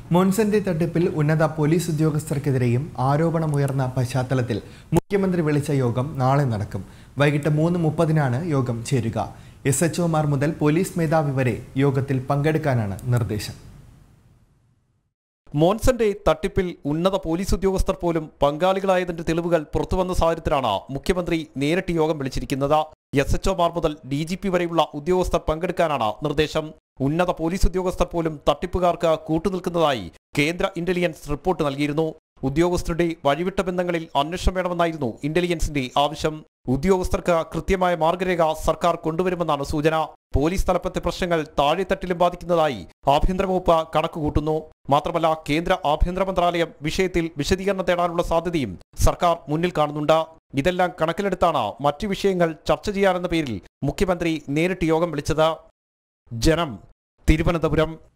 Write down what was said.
മോൺസന്റെ തട്ടിപ്പിൽ ഉന്നത പോലീസ് ഉദ്യോഗസ്ഥർക്കെതിരെയും ആരോപണമുയർന്ന പശ്ചാത്തലത്തിൽ മുഖ്യമന്ത്രി വിളിച്ച യോഗം നാളെ നടക്കും വൈകിട്ട് മൂന്ന് മുപ്പതിനാണ് യോഗം ചേരുക എസ് എച്ച്ഒമാർ മുതൽ പോലീസ് മേധാവി വരെ യോഗത്തിൽ പങ്കെടുക്കാനാണ് നിർദ്ദേശം മോൻസന്റെ തട്ടിപ്പിൽ ഉന്നത പോലീസ് ഉദ്യോഗസ്ഥർ പോലും പങ്കാളികളായതിന്റെ തെളിവുകൾ പുറത്തുവന്ന സാഹചര്യത്തിലാണ് മുഖ്യമന്ത്രി നേരിട്ട് യോഗം വിളിച്ചിരിക്കുന്നത് എസ് എച്ച്ഒമാർ മുതൽ ഡി ജി പി വരെയുള്ള ഉദ്യോഗസ്ഥർ പങ്കെടുക്കാനാണ് നിർദ്ദേശം ഉന്നത പോലീസ് ഉദ്യോഗസ്ഥർ പോലും തട്ടിപ്പുകാർക്ക് കൂട്ടുനിൽക്കുന്നതായി കേന്ദ്ര ഇന്റലിജൻസ് റിപ്പോർട്ട് നൽകിയിരുന്നു ഉദ്യോഗസ്ഥരുടെ വഴിവിട്ട ബന്ധങ്ങളിൽ അന്വേഷണം വേണമെന്നായിരുന്നു ഇന്റലിജൻസിന്റെ ആവശ്യം ഉദ്യോഗസ്ഥർക്ക് കൃത്യമായ മാർഗരേഖ സർക്കാർ കൊണ്ടുവരുമെന്നാണ് സൂചന പോലീസ് തലപ്പത്തെ പ്രശ്നങ്ങൾ താഴെത്തട്ടിലും ബാധിക്കുന്നതായി ആഭ്യന്തര വകുപ്പ് കണക്കുകൂട്ടുന്നു മാത്രമല്ല കേന്ദ്ര ആഭ്യന്തര മന്ത്രാലയം വിഷയത്തിൽ വിശദീകരണം തേടാനുള്ള സാധ്യതയും സർക്കാർ മുന്നിൽ കാണുന്നുണ്ട് ഇതെല്ലാം കണക്കിലെടുത്താണ് മറ്റു വിഷയങ്ങൾ ചർച്ച ചെയ്യാനെന്ന പേരിൽ മുഖ്യമന്ത്രി നേരിട്ട് യോഗം വിളിച്ചത് ജനം തിരുവനന്തപുരം